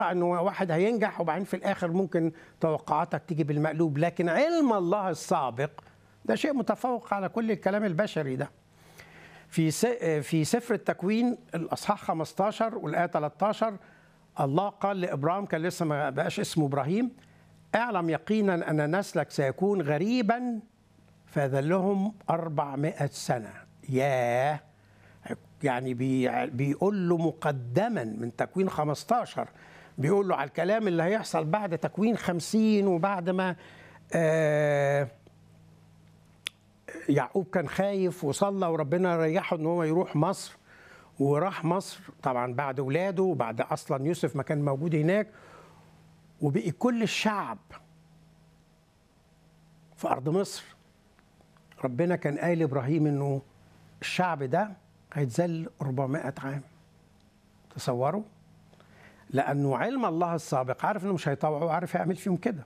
انه واحد هينجح وبعدين في الاخر ممكن توقعاتك تيجي بالمقلوب لكن علم الله السابق ده شيء متفوق على كل الكلام البشري ده في في سفر التكوين الاصحاح 15 والايه 13 الله قال لابراهيم كان لسه ما بقاش اسمه ابراهيم اعلم يقينا ان نسلك سيكون غريبا فذلهم 400 سنه ياه يعني بي بيقول له مقدما من تكوين 15 بيقول له على الكلام اللي هيحصل بعد تكوين 50 وبعد ما آه يعقوب كان خايف وصلى وربنا ريحه ان هو يروح مصر وراح مصر طبعا بعد اولاده وبعد اصلا يوسف ما كان موجود هناك وبقي كل الشعب في ارض مصر ربنا كان قايل لابراهيم انه الشعب ده هيتذل 400 عام تصوروا لانه علم الله السابق عارف انه مش هيطوعوا عارف يعمل فيهم كده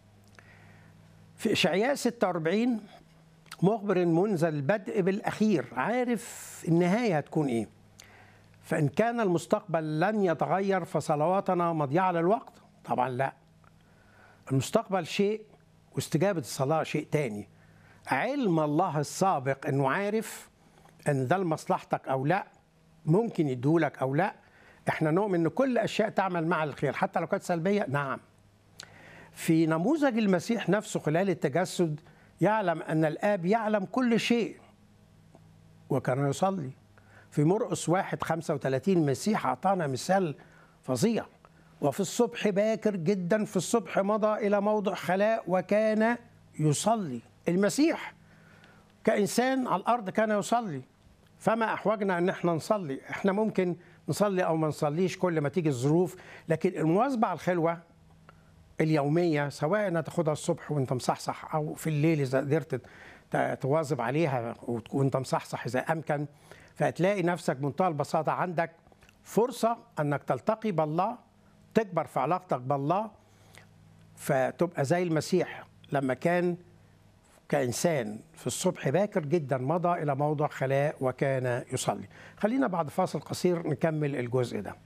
في اشعياء 46 مخبر منذ البدء بالاخير عارف النهايه هتكون ايه فان كان المستقبل لن يتغير فصلواتنا مضيعه للوقت طبعا لا المستقبل شيء واستجابه الصلاه شيء تاني علم الله السابق انه عارف ان ده لمصلحتك او لا ممكن يديهولك او لا احنا نؤمن ان كل اشياء تعمل مع الخير حتى لو كانت سلبيه نعم في نموذج المسيح نفسه خلال التجسد يعلم ان الاب يعلم كل شيء وكان يصلي في مرقس واحد 35 المسيح اعطانا مثال فظيع وفي الصبح باكر جدا في الصبح مضى الى موضع خلاء وكان يصلي المسيح كانسان على الارض كان يصلي فما احوجنا ان احنا نصلي احنا ممكن نصلي او ما نصليش كل ما تيجي الظروف لكن المواظبه على الخلوه اليوميه سواء تاخدها الصبح وانت مصحصح او في الليل اذا قدرت تواظب عليها وانت مصحصح اذا امكن فهتلاقي نفسك بمنتهى البساطه عندك فرصه انك تلتقي بالله تكبر في علاقتك بالله فتبقى زي المسيح لما كان كإنسان في الصبح باكر جدا مضى إلى موضع خلاء وكان يصلي خلينا بعد فاصل قصير نكمل الجزء ده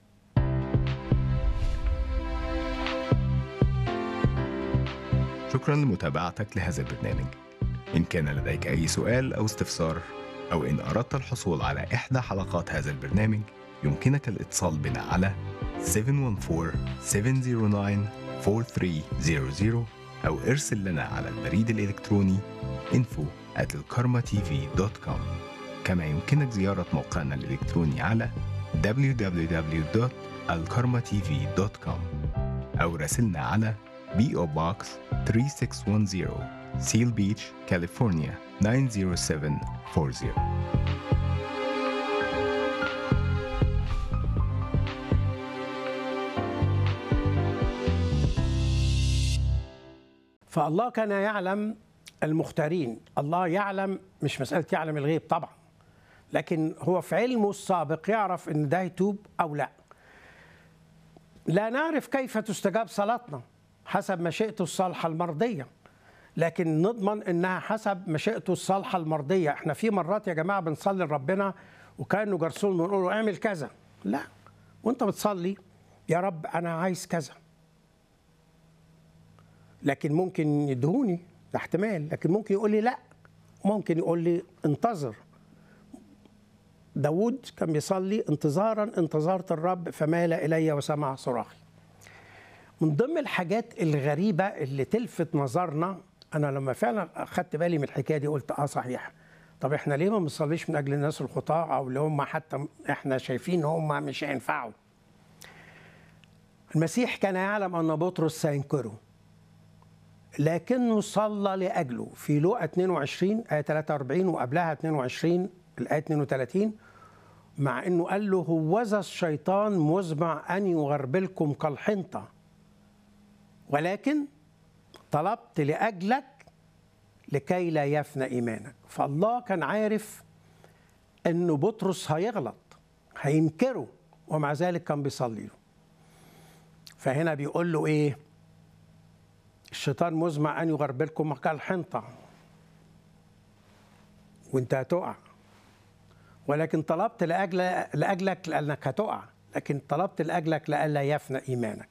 شكرا لمتابعتك لهذا البرنامج إن كان لديك أي سؤال أو استفسار أو إن أردت الحصول على إحدى حلقات هذا البرنامج يمكنك الاتصال بنا على 714-709-4300 أو ارسل لنا على البريد الإلكتروني info at الكارما-tv.com كما يمكنك زيارة موقعنا الإلكتروني على www.alkarmatv.com أو راسلنا على PO Box 3610 Seal Beach, California 90740 فالله كان يعلم المختارين الله يعلم مش مسألة يعلم الغيب طبعا لكن هو في علمه السابق يعرف ان ده يتوب او لا لا نعرف كيف تستجاب صلاتنا حسب مشيئته الصالحة المرضية لكن نضمن انها حسب مشيئته الصالحة المرضية احنا في مرات يا جماعة بنصلي لربنا وكانه جرسون بنقول له اعمل كذا لا وانت بتصلي يا رب انا عايز كذا لكن ممكن يدهوني ده احتمال لكن ممكن يقول لي لا ممكن يقول لي انتظر داود كان بيصلي انتظارا انتظرت الرب فمال إلي وسمع صراخي من ضمن الحاجات الغريبة اللي تلفت نظرنا أنا لما فعلا أخدت بالي من الحكاية دي قلت آه صحيح طب إحنا ليه ما بنصليش من أجل الناس الخطاة أو اللي هم حتى إحنا شايفين هم مش هينفعوا المسيح كان يعلم أن بطرس سينكره لكنه صلى لاجله في لوقا 22 ايه 43 وقبلها 22 الايه 32 مع انه قال له هوذا الشيطان مزمع ان يغربلكم كالحنطه ولكن طلبت لاجلك لكي لا يفنى ايمانك فالله كان عارف انه بطرس هيغلط هينكره ومع ذلك كان بيصلي له فهنا بيقول له ايه الشيطان مزمع ان يغربلكم كالحنطه وانت هتقع ولكن طلبت لاجل لاجلك لانك هتقع لكن طلبت لاجلك لئلا يفنى ايمانك